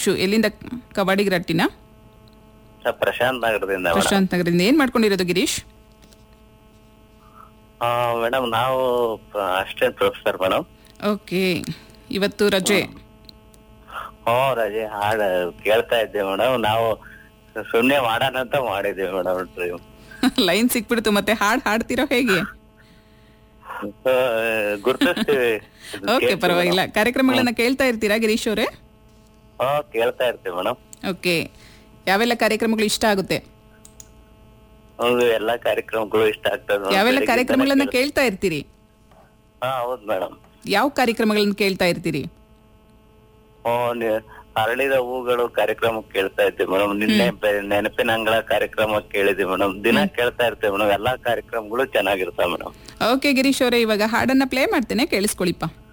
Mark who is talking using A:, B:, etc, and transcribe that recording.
A: ಗಿರೀಶು ಎಲ್ಲಿಂದ ಕಬಡ್ಡಿಗರಟ್ಟಿನ
B: ಸರ್ ಪ್ರಶಾಂತ್ ನಗರದಿಂದ ಮೇಡಮ್
A: ಪ್ರಶಾಂತ್ ನಗರದಿಂದ ಏನ್ ಮಾಡ್ಕೊಂಡಿರೋದು ಗಿರೀಶ್
B: ಮೇಡಮ್ ನಾವು ಅಸಿಸ್ಟೆಂಟ್ ಪ್ರೊಫೆಸರ್ ಮೇಡಮ್
A: ಓಕೆ ಇವತ್ತು ರಜೆ
B: ಹ್ಞೂ ರಜೆ ಹಾಡು ಕೇಳ್ತಾ ಇದ್ದೆ ಮೇಡಮ್ ನಾವು ಸುಮ್ನೆ ಮಾಡೋಣ ಅಂತ ಮಾಡಿದ್ವಿ ಮೇಡಮ್ ಡ್ರೈವ್
A: ಲೈನ್ ಸಿಕ್ಬಿಡ್ತು ಮತ್ತೆ ಹಾಡ್ ಹಾಡ್ತಿರೋ ಹೇಗೆ
B: ಗುರ್ತಿಸ್ತೀವಿ
A: ಓಕೆ ಪರವಾಗಿಲ್ಲ ಕಾರ್ಯಕ್ರಮಗಳನ್ನ ಕೇಳ್ತಾ ಇರ್ತೀರಾ ಗಿರೀಶ್ ಅವರೇ
B: ಹಾ ಕೇಳ್ತಾ ಇರ್ತೀವಿ ಮೇಡಮ್
A: ಓಕೆ ಯಾವೆಲ್ಲ ಕಾರ್ಯಕ್ರಮಗಳು ಇಷ್ಟ ಆಗುತ್ತೆ
B: ಹೌದು ಎಲ್ಲಾ ಕಾರ್ಯಕ್ರಮಗಳು ಇಷ್ಟ ಆಗ್ತದೆ madam.
A: ಯಾವೆಲ್ಲ
B: ಬೆಳಿಗ್ಗೆಯಿಂದನೇ
A: ಕಾರ್ಯಕ್ರಮಗಳನ್ನ
B: ಕೇಳ್-
A: ಕೇಳ್ತಾ ಇರ್ತೀರಿ
B: ಹಾ ಹೌದು ಮೇಡಮ್
A: ಯಾವ ಕಾರ್ಯಕ್ರಮಗಳನ್ನ ಕೇಳ್ತಾ ಇರ್ತೀರಿ
B: ಹ್ಞೂ ನಿ- ಅರಳಿದ ಹೂಗಳು ಕಾರ್ಯಕ್ರಮ ಕೇಳ್ತಾ ಇದ್ದೀವಿ ಮೇಡಮ್ ನಿನ್ನೆ ಬೆ- ನೆನಪಿನ ಅಂಗಳ ಕಾರ್ಯಕ್ರಮ ಕೇಳಿದ್ವಿ ಮೇಡಮ್ ದಿನ ಕೇಳ್ತಾ ಇರ್ತೀವಿ ಮೇಡಮ್ ಎಲ್ಲಾ ಕಾರ್ಯಕ್ರಮಗಳು ಚೆನ್ನಾಗಿರ್ತಾವ ಮೇಡಮ್
A: ಓಕೆ ಗಿರೀಶ್ ಅವರೇ ಇವಾಗ ಹಾಡನ್ನ ಪ್ಲೇ ಮಾಡ್ತೇನೆ ಕೇಳಿಸ್ಕೊಳಿಪ್ಪ